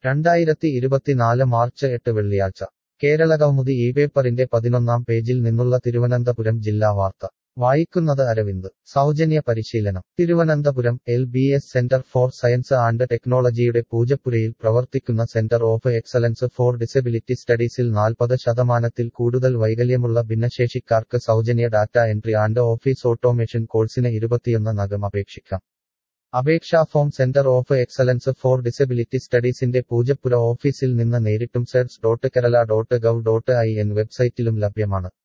രണ്ടായിരത്തി ഇരുപത്തിനാല് മാർച്ച് എട്ട് വെള്ളിയാഴ്ച കേരളകൗമുദി ഈ പേപ്പറിന്റെ പതിനൊന്നാം പേജിൽ നിന്നുള്ള തിരുവനന്തപുരം ജില്ലാ വാർത്ത വായിക്കുന്നത് അരവിന്ദ് സൗജന്യ പരിശീലനം Thiruvananthapuram L B S centre for science and ടെക്നോളജിയുടെ പൂജപ്പുരയിൽ പ്രവർത്തിക്കുന്ന centre of excellence for disability സ്റ്റഡീസിൽ നാൽപ്പത് ശതമാനത്തിൽ കൂടുതൽ വൈകല്യമുള്ള ഭിന്നശേഷിക്കാർക്ക് സൗജന്യ data entry and office automation കോഴ്സിന് ഇരുപത്തിയൊന്ന് നഗം അപേക്ഷിക്കാം അപേക്ഷാ form centre of excellence for disability സ്റ്റഡീസിന്റെ പൂജപ്പുര ഓഫീസിൽ നിന്ന് നേരിട്ടും ceds dot Kerala dot gov dot I N വെബ്സൈറ്റിലും ലഭ്യമാണ്